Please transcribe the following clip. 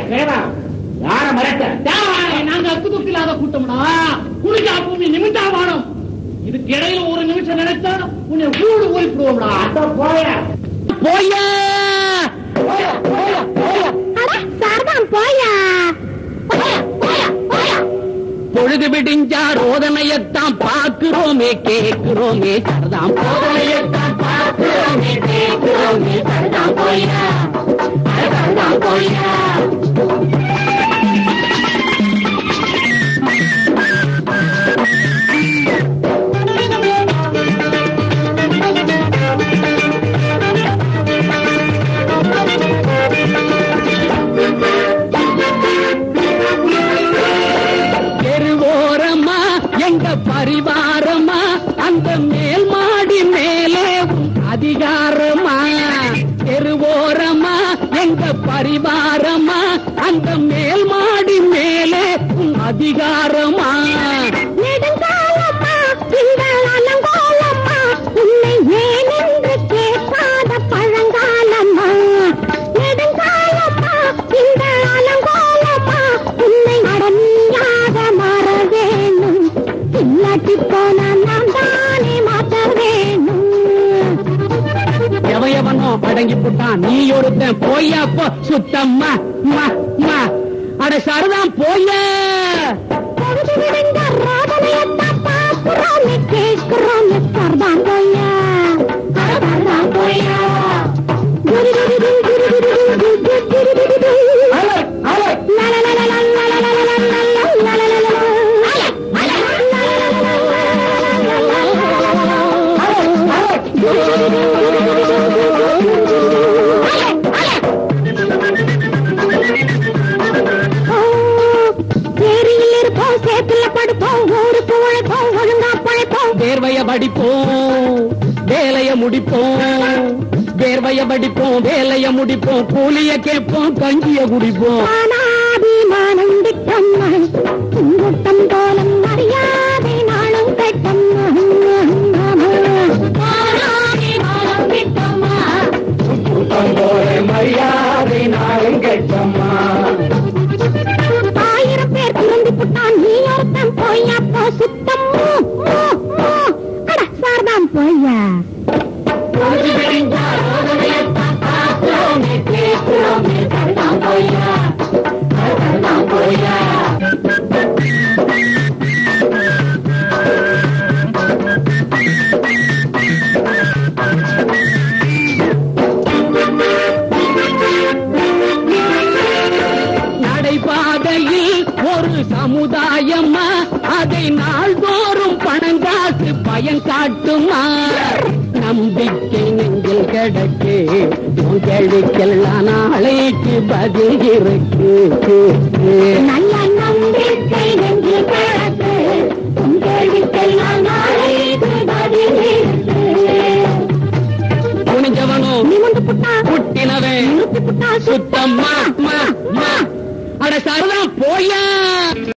கிழவா யார மிரட்ட தேவானே, நாங்க அக்கு துக்கு இல்லாத கூட்டம்டா குளிச்சா பூமி நிமிட்டா வானம் இதுக்கு இடையில ஒரு நிமிஷம் நினைச்சா உன்னை ஊடு ஓய்விடுவோம்டா அட போய போயா அட சாரதான் போயா போயா போயா போயா பொழுது விடிஞ்சா ரோதனையத்தான் பாக்குறோமே கேக்குறோமே சரதாம் போதனையத்தான் பாக்குறோமே கேக்குறோமே சரதாம் போயா சரதாம் போயா தெருவோரமா எங்க பரிவாரமா அந்த மேல் மாடி மேலே உன் அதிகாரமா தெருவோரமா எங்க பரிவாரமா அந்த மேல் மாடி மேலே உன் அதிகாரமா நெடுங்காலமா இந்த அலங்கோலமா உன்னை ஏன் என்று கேட்காத பழங்காலமா நெடுங்காலமா இந்த அலங்கோலமா உன்னை அடனியாக மாற வேணும் இல்லாட்டி போனா நான் தானே மாற்ற வேணும் எவயவனோ அடங்கி போட்டான் நீ ஒருத்தன் போயா போ சுத்தம்மா மா, மா. அட சரதாம் போயா பொழுது விடுங்க ரோதனையத்தான் பார்க்கிறோமே கேட்கிறோமே சர்தான் போயா சர்தான் போயா குரு குரு குரு குரு குரு குரு குரு குரு குரு குரு அலை அலை லா லா லா லா லா லா லா லா லா லா லா லா லா லா லா. அல, அல, லா லா லா லா லா லா லா லா லா லா. ஓ, ஏரியில் இருப்போம் சேத்துல படுப்போம் ஊருக்கு உழைப்போம் ஒழுங்கா பழைப்போம் வேர்வைய வடிப்போம் வேலைய முடிப்போம் வேர்வைய வடிப்போம் வேலைய முடிப்போம் கூலிய கேட்போம் கஞ்சிய குடிப்போம் ஆனாபிமானம் விட்டம் கூட்டம் கோலம் மரியாதை நாளும் கட்டம் ஆனாபிமானம் விட்டம்மா மரியாதை நாளும் கெட்டம்மா ஆயிரம் பேர் திரும்பி புட்டான் நீ ஒருத்தன் போய்யா போ சுத்தம் மூ, மூ, மூ. அட சார்தான் போய்யா நடைபாதையில் ஒரு சமுதாயமா அதை நாள்தோறும் பணங்காசு பயன் காட்டுமா நம்பிக்கை நெஞ்சில் கிடக்கு உன் கேள்விக்கெல்லாம் நாளைக்கு பதில் இருக்கு நல்ல நம்பிக்கை நெஞ்சில் கிடக்கு உன் கேள்விக்கெல்லாம் நாளைக்கு பதில் இருக்கு. குனிஞ்சவனோ நிமிர்ந்து புட்டா புட்டினவன் நிறுத்தி புட்டா சுத்தம்மா மா, மா. அட சரதா போயா